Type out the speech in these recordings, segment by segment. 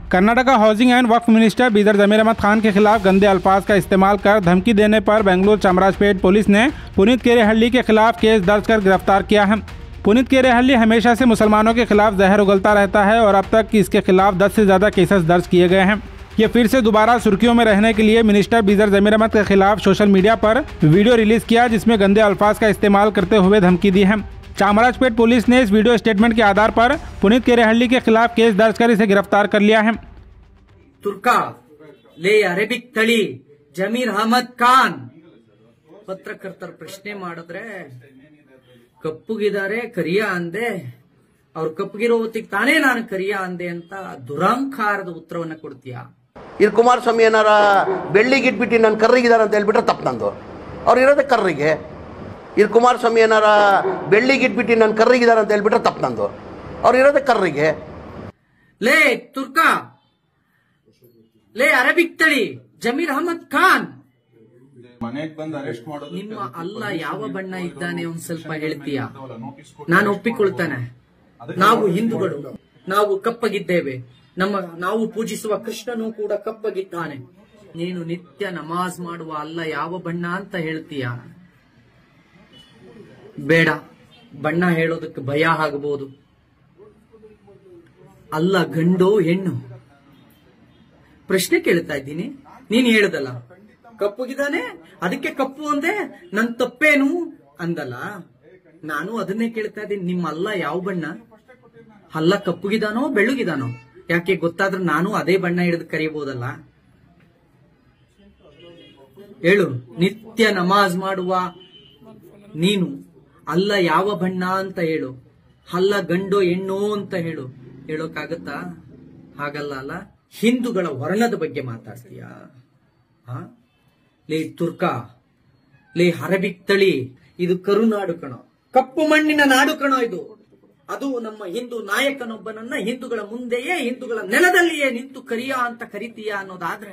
Karnataka housing and वक्फ minister Bidar Zameer Ahmed Khan के खिलाफ गंदे अल्फाज का इस्तेमाल कर धमकी देने पर बेंगलुरु चामराजपेट पुलिस ने पुनीत केरेहल्ली के खिलाफ केस दर्ज कर गिरफ्तार किया है पुनीत केरेहल्ली हमेशा से मुसलमानों के खिलाफ जहर उगलता रहता है और अब तक इसके खिलाफ 10 से ज़्यादा केसेस दर्ज किए गए हैं ये फिर से दोबारा सुर्खियों में रहने के लिए मिनिस्टर बीदर जमीर अहमद के खिलाफ सोशल मीडिया पर वीडियो रिलीज किया जिसमें गंदे अल्फाज का इस्तेमाल करते हुए धमकी दी है चामराजपेट पुलिस ने इस वीडियो स्टेटमेंट के आधार पर पुनीत केरेहल्ली के खिलाफ केस दर्ज कर इसे गिरफ्तार कर लिया है ತುರ್ಕಾ ಲೇ ಅರೇಬಿಕ್ ತಳಿ ಜಮೀರ್ ಅಹಮದ್ ಖಾನ್ ಪತ್ರಕರ್ತರ ಪ್ರಶ್ನೆ ಮಾಡಿದ್ರೆ ಕಪ್ಪುಗಿದ್ದಾರೆ ಕರಿಯ ಅಂದೆ ಅವ್ರು ಕಪ್ಪಗಿರೋ ಹೊತ್ತಿಗೆ ತಾನೇ ನಾನು ಕರಿಯ ಅಂದೆ ಅಂತ ದುರಂಕಾರದ ಉತ್ತರವನ್ನ ಕೊಡ್ತೀಯ ಇಲ್ಲಿ ಕುಮಾರಸ್ವಾಮಿ ಏನಾರ ಬೆಳ್ಳಿಗೆ ಇಟ್ಬಿಟ್ಟು ನಾನು ಕರ್ರಿಗಿದ್ದಾರೆ ಅಂತ ಹೇಳ್ಬಿಟ್ರೆ ತಪ್ಪು ನಂದು ಅವ್ರು ಇರೋದೇ ಕರ್ರಿಗೆ ಇಲ್ಲಿ ಕುಮಾರಸ್ವಾಮಿ ಏನಾರ ಬೆಳ್ಳಿಗೆ ಇಟ್ಬಿಟ್ಟು ನಾನು ಕರ್ರಿಗಿದ್ದಾರೆ ಅಂತ ಹೇಳ್ಬಿಟ್ರೆ ತಪ್ಪು ನಂದು ಅವ್ರು ಇರೋದೇ ಕರ್ರಿಗೆ ಲೇ ತುರ್ಕಾ ಲೇ ಅರೇಬಿಕ್ ತಳಿ ಜಮೀರ್ ಅಹಮದ್ ಖಾನ್ ಮನೆಗ್ ಬಂದು ಅರೆಸ್ಟ್ ಮಾಡೋದು ನಿಮ್ಮ ಅಲ್ಲ ಯಾವ ಬಣ್ಣ ಇದ್ದಾನೆ ಒಂದ್ ಸ್ವಲ್ಪ ಹೇಳ್ತೀಯ ನಾನು ಒಪ್ಪಿಕೊಳ್ತಾನೆ ನಾವು ಹಿಂದೂಗಳು ನಾವು ಕಪ್ಪಗಿದ್ದೇವೆ ನಮ್ಮ ನಾವು ಪೂಜಿಸುವ ಕೃಷ್ಣನು ಕೂಡ ಕಪ್ಪಗಿದ್ದಾನೆ ನೀನು ನಿತ್ಯ ನಮಾಜ್ ಮಾಡುವ ಅಲ್ಲ ಯಾವ ಬಣ್ಣ ಅಂತ ಹೇಳ್ತೀಯ ಬೇಡ ಬಣ್ಣ ಹೇಳೋದಕ್ಕೆ ಭಯ ಆಗಬಹುದು ಅಲ್ಲ ಗಂಡು ಹೆಣ್ಣು ಪ್ರಶ್ನೆ ಕೇಳ್ತಾ ಇದ್ದೀನಿ ನೀನ್ ಹೇಳದಲ್ಲ ಕಪ್ಪುಗಿದಾನೆ ಅದಕ್ಕೆ ಕಪ್ಪು ಅಂದೆ ನನ್ ತಪ್ಪೇನು ಅಂದಲ್ಲ ನಾನು ಅದನ್ನೇ ಕೇಳ್ತಾ ಇದ್ದೀನಿ ನಿಮ್ಮ ಅಲ್ಲ ಯಾವ ಬಣ್ಣ ಅಲ್ಲ ಕಪ್ಪುಗಿದಾನೋ ಬೆಳ್ಳಗಿದಾನೋ ಯಾಕೆ ಗೊತ್ತಾದ್ರೆ ನಾನು ಅದೇ ಬಣ್ಣ ಹಿಡಿದು ಕರೆಯಬಹುದಲ್ಲ ಹೇಳು ನಿತ್ಯ ನಮಾಜ್ ಮಾಡುವ ನೀನು ಅಲ್ಲ ಯಾವ ಬಣ್ಣ ಅಂತ ಹೇಳು ಅಲ್ಲ ಗಂಡೋ ಹೆಣ್ಣೋ ಅಂತ ಹೇಳು ಹೇಳೋಕ್ಕಾಗತ್ತಾ ಹಾಗಲ್ಲ ಅಲ್ಲ ಹಿಂದೂಗಳ ವರ್ಣದ ಬಗ್ಗೆ ಮಾತಾಡ್ತೀಯ ಹಾ ಲೇ ತುರ್ಕಾ ಲೇ ಹರಬಿಕ್ ತಳಿ ಇದು ಕರುನಾಡು ಕಣೋ ಕಪ್ಪು ಮಣ್ಣಿನ ನಾಡು ಕಣೋ ಇದು ಅದು ನಮ್ಮ ಹಿಂದೂ ನಾಯಕನೊಬ್ಬನನ್ನ ಹಿಂದೂಗಳ ಮುಂದೆಯೇ ಹಿಂದೂಗಳ ನೆಲದಲ್ಲಿಯೇ ನಿಂತು ಕರಿಯ ಅಂತ ಕರಿತೀಯ ಅನ್ನೋದಾದ್ರೆ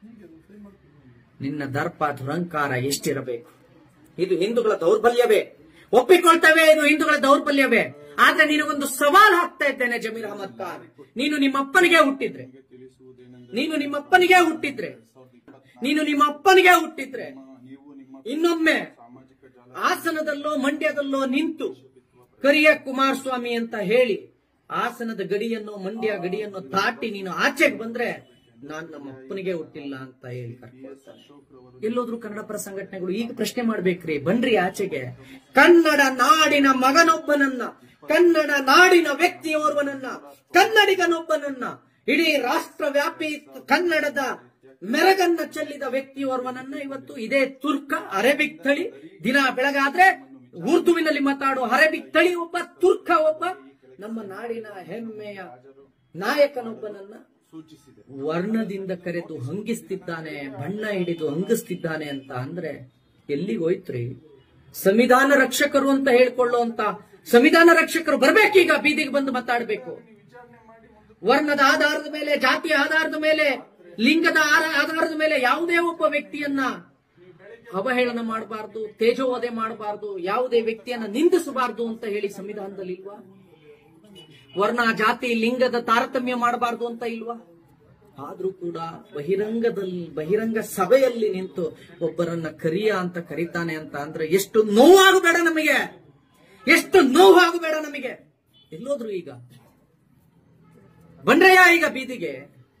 ನಿನ್ನ ದರ್ಪ ದುರಂಕಾರ ಎಷ್ಟಿರಬೇಕು ಇದು ಹಿಂದೂಗಳ ದೌರ್ಬಲ್ಯವೇ ಒಪ್ಪಿಕೊಳ್ತೇವೆ ಇದು ಹಿಂದೂಗಳ ದೌರ್ಬಲ್ಯವೇ ಆದ್ರೆ ನಿನಗೊಂದು ಸವಾಲ್ ಹಾಕ್ತಾ ಇದ್ದೇನೆ ಜಮೀರ್ ಅಹಮದ್ ಖಾನ್ ನೀನು ನಿಮ್ಮ ಅಪ್ಪನಿಗೆ ಹುಟ್ಟಿದ್ರೆ ನೀನು ನಿಮ್ಮ ಅಪ್ಪನಿಗೆ ಹುಟ್ಟಿದ್ರೆ ನೀನು ನಿಮ್ಮ ಅಪ್ಪನಿಗೆ ಹುಟ್ಟಿದ್ರೆ ಇನ್ನೊಮ್ಮೆ ಆಸನದಲ್ಲೋ ಮಂಡ್ಯದಲ್ಲೋ ನಿಂತು ಕರಿಯ ಕುಮಾರಸ್ವಾಮಿ ಅಂತ ಹೇಳಿ ಆಸನದ ಗಡಿಯನ್ನು ಮಂಡ್ಯ ಗಡಿಯನ್ನು ದಾಟಿ ನೀನು ಆಚೆಗೆ ಬಂದ್ರೆ ನಾನ್ ನಮ್ಮ ಅಪ್ಪನಿಗೆ ಹುಟ್ಟಿಲ್ಲ ಅಂತ ಹೇಳಿ ಕರ್ಕೊಳ್ತಾನೆ ಎಲ್ಲೋದ್ರು ಕನ್ನಡ ಪರ ಸಂಘಟನೆಗಳು ಈಗ ಪ್ರಶ್ನೆ ಮಾಡ್ಬೇಕ್ರಿ ಬನ್ರಿ ಆಚೆಗೆ ಕನ್ನಡ ನಾಡಿನ ಮಗನೊಬ್ಬನನ್ನ ಕನ್ನಡ ನಾಡಿನ ವ್ಯಕ್ತಿಯೋರ್ವನನ್ನ ಕನ್ನಡಿಗನೊಬ್ಬನನ್ನ ಇಡೀ ರಾಷ್ಟ್ರವ್ಯಾಪಿ ಕನ್ನಡದ ಮೆರಗನ್ನ ಚೆಲ್ಲಿದ ವ್ಯಕ್ತಿಯೋರ್ವನನ್ನ ಇವತ್ತು ಇದೇ ತುರ್ಕ ಅರೇಬಿಕ್ ತಳಿ ದಿನ ಬೆಳಗಾದ್ರೆ ಉರ್ದುವಿನಲ್ಲಿ ಮಾತಾಡುವ ಅರೇಬಿಕ್ ತಳಿ ಒಬ್ಬ ತುರ್ಕ ಒಬ್ಬ ನಮ್ಮ ನಾಡಿನ ಹೆಮ್ಮೆಯ ನಾಯಕನೊಬ್ಬನನ್ನ ವರ್ಣದಿಂದ ಕರೆದು ಹಂಗಿಸ್ತಿದ್ದಾನೆ ಬಣ್ಣ ಹಿಡಿದು ಹಂಗಿಸ್ತಿದ್ದಾನೆ ಅಂತ ಅಂದ್ರೆ ಎಲ್ಲಿಗೆ ಹೋಯ್ತ್ರಿ ಸಂವಿಧಾನ ರಕ್ಷಕರು ಅಂತ ಹೇಳ್ಕೊಳ್ಳುವಂತ ಸಂವಿಧಾನ ರಕ್ಷಕರು ಬರ್ಬೇಕೀಗ ಬೀದಿಗೆ ಬಂದು ಮಾತಾಡ್ಬೇಕು ವರ್ಣದ ಆಧಾರದ ಮೇಲೆ ಜಾತಿಯ ಆಧಾರದ ಮೇಲೆ ಲಿಂಗದ ಆರ- ಆಧಾರದ ಮೇಲೆ ಯಾವುದೇ ಒಬ್ಬ ವ್ಯಕ್ತಿಯನ್ನ ಅವಹೇಳನ ಮಾಡಬಾರ್ದು ತೇಜೋವಧೆ ಮಾಡಬಾರ್ದು ಯಾವುದೇ ವ್ಯಕ್ತಿಯನ್ನ ನಿಂದಿಸಬಾರ್ದು ಅಂತ ಹೇಳಿ ಸಂವಿಧಾನದಲ್ಲಿ ಇಲ್ವಾ ವರ್ಣ ಜಾತಿ ಲಿಂಗದ ತಾರತಮ್ಯ ಮಾಡಬಾರ್ದು ಅಂತ ಇಲ್ವಾ ಆದ್ರೂ ಕೂಡ ಬಹಿರಂಗದಲ್ಲಿ ಬಹಿರಂಗ ಸಭೆಯಲ್ಲಿ ನಿಂತು ಒಬ್ಬರನ್ನ ಕರಿಯ ಅಂತ ಕರೀತಾನೆ ಅಂತ ಅಂದ್ರೆ ಎಷ್ಟು ನೋವಾಗಬೇಡ ನಮಗೆ ಎಷ್ಟು ನೋವಾಗಬೇಡ ನಮಗೆ ಎಲ್ಲೋದ್ರು ಈಗ ಬಂದ್ರಯ್ಯ ಈಗ ಬೀದಿಗೆ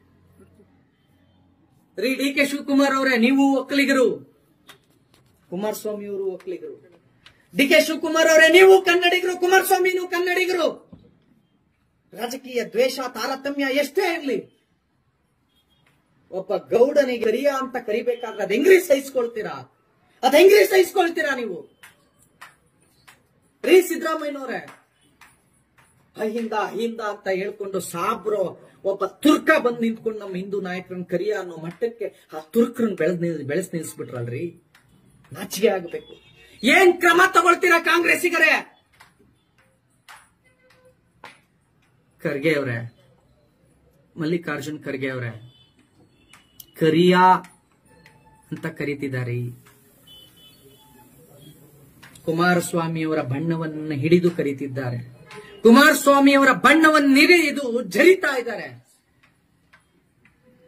ರೀ ಡಿ ಕೆ ಶಿವಕುಮಾರ್ ಅವರೇ ನೀವು ಒಕ್ಕಲಿಗರು ಕುಮಾರಸ್ವಾಮಿ ಅವರು ಒಕ್ಕಲಿಗರು ಡಿ ಕೆ ಶಿವಕುಮಾರ್ ಅವರೇ ನೀವು ಕನ್ನಡಿಗರು ಕುಮಾರಸ್ವಾಮಿ ನೀವು ಕನ್ನಡಿಗರು ರಾಜಕೀಯ ದ್ವೇಷ ತಾರತಮ್ಯ ಎಷ್ಟೇ ಇರಲಿ ಒಬ್ಬ ಗೌಡನಿಗೆ ಕರಿಯ ಅಂತ ಕರಿಬೇಕಾದ್ರೆ ಅದ್ ಹೆಂಗ್ರಿ ಸಹಿಸ್ಕೊಳ್ತೀರಾ ಅದ್ ಹೆಂಗ್ರಿ ಸಹಿಸ್ಕೊಳ್ತೀರಾ ನೀವು ರೀ ಸಿದ್ದರಾಮಯ್ಯನವ್ರೆ ಅಹಿಂದ ಅಹಿಂದ ಅಂತ ಹೇಳ್ಕೊಂಡು ಸಾಬ್ರೋ ಒಬ್ಬ ತುರ್ಕ ಬಂದ್ ನಿಂತ್ಕೊಂಡು ನಮ್ಮ ಹಿಂದೂ ನಾಯಕರನ್ನ ಕರಿಯ ಅನ್ನೋ ಮಟ್ಟಕ್ಕೆ ಆ ತುರ್ಕರನ್ನ ಬೆಳೆದ್ ನಿಲ್ ಬೆಳೆಸ್ ನಿಲ್ಸ್ಬಿಟ್ರಲ್ರಿ ನಾಚಿಕೆ ಆಗ್ಬೇಕು ಏನ್ ಕ್ರಮ ತಗೊಳ್ತೀರಾ ಕಾಂಗ್ರೆಸ್ಸಿಗರೇ ಖರ್ಗೆ ಅವರೇ ಮಲ್ಲಿಕಾರ್ಜುನ್ ಖರ್ಗೆ ಅವರೇ ಕರಿಯಾ ಅಂತ ಕರೀತಿದ್ದಾರೆ ಕುಮಾರಸ್ವಾಮಿಯವರ ಬಣ್ಣವನ್ನು ಹಿಡಿದು ಕರೀತಿದ್ದಾರೆ ಕುಮಾರಸ್ವಾಮಿಯವರ ಬಣ್ಣವನ್ನು ಹಿಡಿದು ಜರಿತಾ ಇದ್ದಾರೆ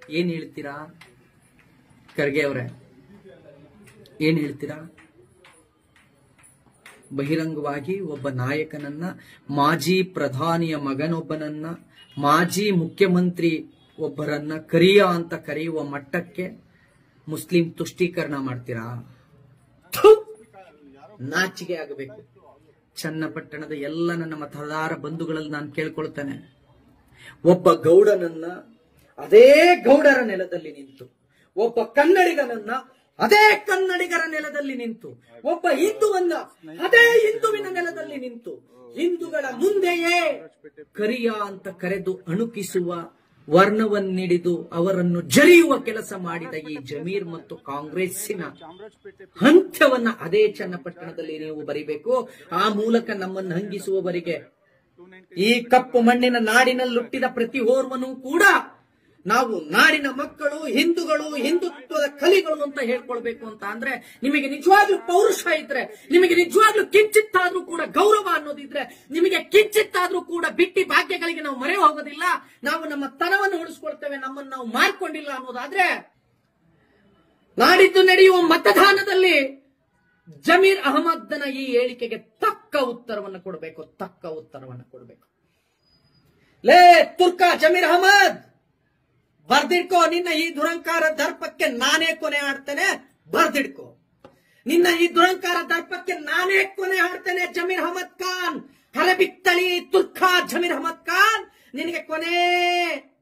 ಏನ್ ಹೇಳ್ತೀರಾ ಖರ್ಗೆ ಅವರೇ ಏನ್ ಹೇಳ್ತೀರಾ ಬಹಿರಂಗವಾಗಿ ಒಬ್ಬ ನಾಯಕನನ್ನ ಮಾಜಿ ಪ್ರಧಾನಿಯ ಮಗನೊಬ್ಬನನ್ನ ಮಾಜಿ ಮುಖ್ಯಮಂತ್ರಿ ಒಬ್ಬರನ್ನ ಕರಿಯ ಅಂತ ಕರೆಯುವ ಮಟ್ಟಕ್ಕೆ ಮುಸ್ಲಿಂ ತುಷ್ಟೀಕರಣ ಮಾಡ್ತೀರಾ ಥು! ನಾಚಿಕೆ ಆಗಬೇಕು ಚನ್ನಪಟ್ಟಣದ ಎಲ್ಲ ನನ್ನ ಮತದಾರ ಬಂಧುಗಳಲ್ಲಿ ನಾನು ಕೇಳ್ಕೊಳ್ತೇನೆ ಒಬ್ಬ ಗೌಡನನ್ನ ಅದೇ ಗೌಡರ ನೆಲದಲ್ಲಿ ನಿಂತು ಒಬ್ಬ ಕನ್ನಡಿಗನನ್ನ ಅದೇ ಕನ್ನಡಿಗರ ನೆಲದಲ್ಲಿ ನಿಂತು ಒಬ್ಬ ಹಿಂದುವನ್ನ ಅದೇ ಹಿಂದುವಿನ ನೆಲದಲ್ಲಿ ನಿಂತು ಹಿಂದೂಗಳ ಮುಂದೆಯೇ ಕರಿಯ ಅಂತ ಕರೆದು ಅಣುಕಿಸುವ ವರ್ಣವನ್ನಿಡಿದು ಅವರನ್ನು ಜರಿಯುವ ಕೆಲಸ ಮಾಡಿದ ಈ ಜಮೀರ್ ಮತ್ತು ಕಾಂಗ್ರೆಸ್ಸಿನ ಹಂತವನ್ನ ಅದೇ ಚನ್ನಪಟ್ಟಣದಲ್ಲಿ ನೀವು ಬರಿಬೇಕು ಆ ಮೂಲಕ ನಮ್ಮನ್ನು ಹಂಗಿಸುವವರಿಗೆ ಈ ಕಪ್ಪು ಮಣ್ಣಿನ ನಾಡಿನಲ್ಲಿ ಹುಟ್ಟಿದ ಪ್ರತಿ ಓರ್ವನೂ ಕೂಡ ನಾವು ನಾಡಿನ ಮಕ್ಕಳು ಹಿಂದೂಗಳು ಹಿಂದುತ್ವದ ಕಲಿಗಳು ಅಂತ ಹೇಳ್ಕೊಳ್ಬೇಕು ಅಂತ ಅಂದ್ರೆ ನಿಮಗೆ ನಿಜವಾಗ್ಲೂ ಪೌರುಷ ಇದ್ರೆ ನಿಮಗೆ ನಿಜವಾಗ್ಲೂ ಕಿಂಚಿತ್ತಾದ್ರೂ ಕೂಡ ಗೌರವ ಅನ್ನೋದಿದ್ರೆ ನಿಮಗೆ ಕಿಂಚಿತ್ತಾದ್ರೂ ಕೂಡ ಬಿಟ್ಟಿ ಭಾಗ್ಯಗಳಿಗೆ ನಾವು ಮರೆ ಹೋಗೋದಿಲ್ಲ ನಾವು ನಮ್ಮ ತನವನ್ನು ಉಳಿಸ್ಕೊಳ್ತೇವೆ ನಮ್ಮನ್ನು ನಾವು ಮಾರ್ಕೊಂಡಿಲ್ಲ ಅನ್ನೋದಾದ್ರೆ ನಾಡಿದ್ದು ನಡೆಯುವ ಮತದಾನದಲ್ಲಿ ಜಮೀರ್ ಅಹಮದ್ನ ಈ ಹೇಳಿಕೆಗೆ ತಕ್ಕ ಉತ್ತರವನ್ನು ಕೊಡಬೇಕು ತಕ್ಕ ಉತ್ತರವನ್ನು ಕೊಡಬೇಕು ಲೇ ತುರ್ಕ ಜಮೀರ್ ಅಹಮದ್ ಬರ್ದಿಡ್ಕೋ ನಿನ್ನ ಈ ದುರಂಕಾರ ದರ್ಪಕ್ಕೆ ನಾನೇ ಕೊನೆ ಆಡ್ತೇನೆ ಬರ್ದಿಡ್ಕೋ ನಿನ್ನ ಈ ದುರಂಕಾರ ದರ್ಪಕ್ಕೆ ನಾನೇ ಕೊನೆ ಆಡ್ತೇನೆ ಜಮೀರ್ ಅಹಮದ್ ಖಾನ್ ಹರಬಿತ್ತಳಿ ತುರ್ಖಾ ಜಮೀರ್ ಅಹಮದ್ ಖಾನ್ ನಿನಗೆ ಕೊನೆ